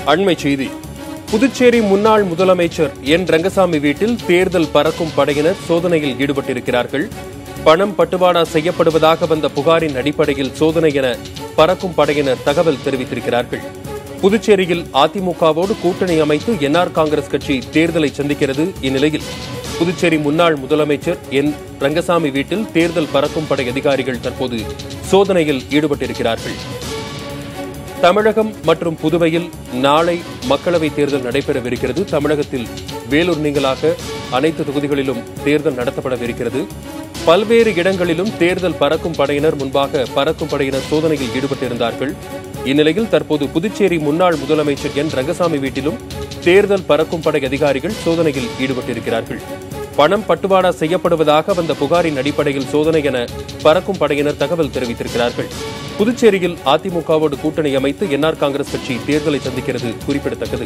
அண்மைச் செய்தி புதுச்சேரி முன்னாள் முதலமைச்சர் என் ரங்கசாமி வீட்டில் தேர்தல் பறக்கும் படையினர் சோதனையில் ஈடுபட்டிருக்கிறார்கள் பணம் பட்டுவாடா செய்யப்படுவதாக வந்த புகாரின் அடிப்படையில் சோதனை என பறக்கும் படையினர் தகவல் தெரிவித்திருக்கிறார்கள் புதுச்சேரியில் அதிமுகவோடு கூட்டணி அமைத்து என்ஆர் காங்கிரஸ் கட்சி தேர்தலை சந்திக்கிறது இந்நிலையில் புதுச்சேரி முன்னாள் முதலமைச்சர் என் ரங்கசாமி வீட்டில் தேர்தல் பறக்கும் படை அதிகாரிகள் தற்போது சோதனையில் ஈடுபட்டிருக்கிறார்கள் தமிழகம் மற்றும் புதுவையில் நாளை மக்களவைத் தேர்தல் நடைபெறவிருக்கிறது தமிழகத்தில் வேலூர் நீங்களாக அனைத்து தொகுதிகளிலும் தேர்தல் நடத்தப்படவிருக்கிறது பல்வேறு இடங்களிலும் தேர்தல் பறக்கும் படையினர் முன்பாக பறக்கும் படையினர் சோதனையில் ஈடுபட்டிருந்தார்கள் இந்நிலையில் தற்போது புதுச்சேரி முன்னாள் முதலமைச்சர் என் ரங்கசாமி வீட்டிலும் தேர்தல் பறக்கும் படை அதிகாரிகள் சோதனையில் ஈடுபட்டிருக்கிறார்கள் பணம் பட்டுவாடா செய்யப்படுவதாக வந்த புகாரின் அடிப்படையில் சோதனை என பறக்கும் படையினர் தகவல் தெரிவித்திருக்கிறார்கள் புதுச்சேரியில் அதிமுகவோடு கூட்டணி அமைத்து என்ஆர் காங்கிரஸ் கட்சி தேர்தலை சந்திக்கிறது குறிப்பிடத்தக்கது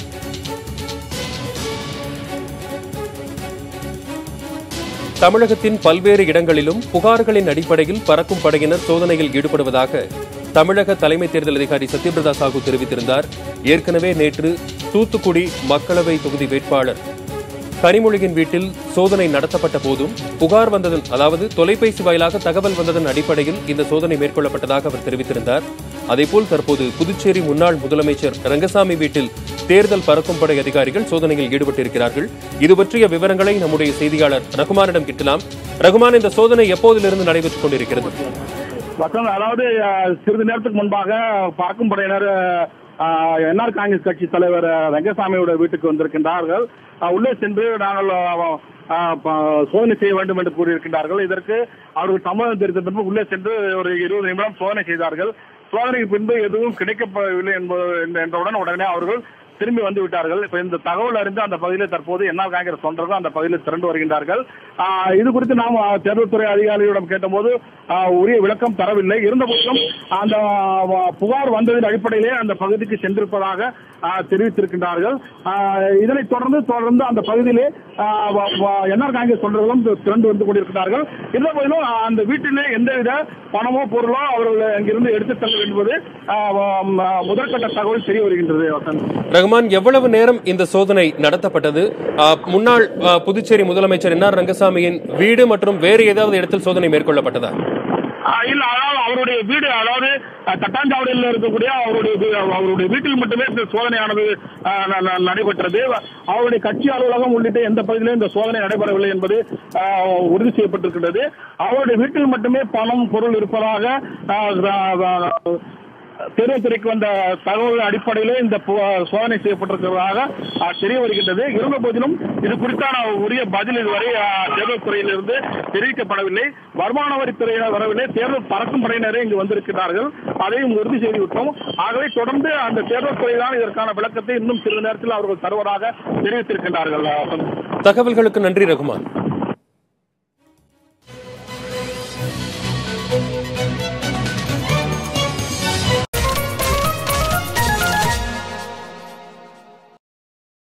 தமிழகத்தின் பல்வேறு இடங்களிலும் புகார்களின் அடிப்படையில் பறக்கும் படையினர் சோதனையில் ஈடுபடுவதாக தமிழக தலைமை தேர்தல் அதிகாரி சத்யபிரதா சாஹூ தெரிவித்திருந்தார் ஏற்கனவே நேற்று தூத்துக்குடி மக்களவை தொகுதி வேட்பாளர் கனிமொழியின் வீட்டில் சோதனை நடத்தப்பட்ட போதும் புகார் வந்ததன் அதாவது தொலைபேசி வாயிலாக தகவல் வந்ததன் அடிப்படையில் இந்த சோதனை மேற்கொள்ளப்பட்டதாக அவர் தெரிவித்திருந்தார் அதேபோல் தற்போது புதுச்சேரி முன்னாள் முதலமைச்சர் ரங்கசாமி வீட்டில் தேர்தல் பறக்கும் படை அதிகாரிகள் சோதனையில் ஈடுபட்டிருக்கிறார்கள் இது பற்றிய விவரங்களை நம்முடைய செய்தியாளர் ரகுமானிடம் கிட்டலாம் ரகுமான் இந்த சோதனை எப்போதிலிருந்து நடைபெற்றுக் கொண்டிருக்கிறது வசந்த் அதாவது அஹ், சிறிது நேரத்துக்கு முன்பாக பறக்கும் படையினர் அஹ், என்ஆர் காங்கிரஸ் கட்சி தலைவர் அஹ், ரங்கசாமியோட வீட்டுக்கு வந்திருக்கின்றார்கள் அஹ், உள்ளே சென்று நாங்கள் அஹ், அஹ், ப- சோதனை செய்ய வேண்டும் என்று கூறியிருக்கின்றார்கள் இதற்கு அவர்கள் சம்மதம் தெரிவித்த பின்பு உள்ளே சென்று ஒரு இருபது நிமிடம் சோதனை செய்தார்கள் சோதனைக்கு பின்பு எதுவும் கிடைக்கப்படவில்லை என்பது என்றவுடன் உடனே அவர்கள் திரும்பி வந்து விட்டார்கள் இப்ப இந்த தகவல் அறிந்து அந்த பகுதியில் தற்போது என்ஆர் காங்கிரஸ் தொண்டர்கள் அந்த பகுதியில் திரண்டு வருகின்றார்கள் ஆஹ் இது குறித்து நாம் ஆஹ், தேர்தல் துறை அதிகாரிகளிடம் கேட்டபோது ஆஹ், உரிய விளக்கம் தரவில்லை இருந்தபோதிலும் அந்த ஆஹ், புகார் வந்ததின் அடிப்படையிலே அந்த பகுதிக்கு சென்றிருப்பதாக ஆஹ், தெரிவித்திருக்கின்றார்கள் ஆஹ், இதனைத் தொடர்ந்து தொடர்ந்து அந்த பகுதியிலே ஆஹ், வ- வ- என்ஆர் காங்கிரஸ் தொண்டர்களும் திரண்டு வந்து கொண்டிருக்கிறார்கள் இருந்த போதிலும் ஆஹ், அந்த வீட்டிலே எந்தவித பணமோ பொருளோ அவர்கள் அங்கிருந்து எடுத்துச் செல்ல என்பது ஆஹ், வ- முதற்கட்ட தகவல் தெரிய வருகின்றது வசந்த் ரகுமான் எவ்வளவு நேரம் இந்த சோதனை நடத்தப்பட்டது ஆ, முன்னாள் ஆ, புதுச்சேரி முதலமைச்சர் என்ஆர் ரங்கசாமியின் வீடு மற்றும் வேறு ஏதாவது இடத்தில் சோதனை மேற்கொள்ளப்பட்டதா ஆஹ் இல்ல அதாவது அவருடைய வீடு அதாவது அஹ், தட்டாஞ்சாவடியில் இருக்கக்கூடிய அவருடைய வீ- அவருடைய வீட்டில் மட்டுமே இந்த சோதனையானது ஆஹ், ந- ந- நடைபெற்றது அவருடைய கட்சி அலுவலகம் உள்ளிட்ட எந்த பகுதியிலும் இந்த சோதனை நடைபெறவில்லை என்பது ஆஹ், உறுதி செய்யப்பட்டிருக்கின்றது அவருடைய வீட்டில் மட்டுமே பணம் பொருள் இருப்பதாக ஆஹ், ஆஹ், தேர்தல்துறைக்கு வந்த தகவல் அடிப்படையிலே இந்த பு- சோதனை செய்யப்பட்டிருக்கிறதாக ஆஹ், தெரிய வருகின்றது இருந்த போதிலும் இது குறித்தான உரிய பதில் இதுவரை ஆஹ், தேர்தல் துறையிலிருந்து தெரிவிக்கப்படவில்லை வருமான வரித்துறையினர் வரவில்லை தேர்தல் பறக்கும் படையினரே இங்கு வந்திருக்கிறார்கள் அதையும் உறுதி செய்து விட்டோம் ஆகவே தொடர்ந்து அந்த தேர்தல் துறைதான் இதற்கான விளக்கத்தை இன்னும் சிறிது நேரத்தில் அவர்கள் தருவதாக தெரிவித்திருக்கின்றார்கள் தகவல்களுக்கு நன்றி ரகுமான்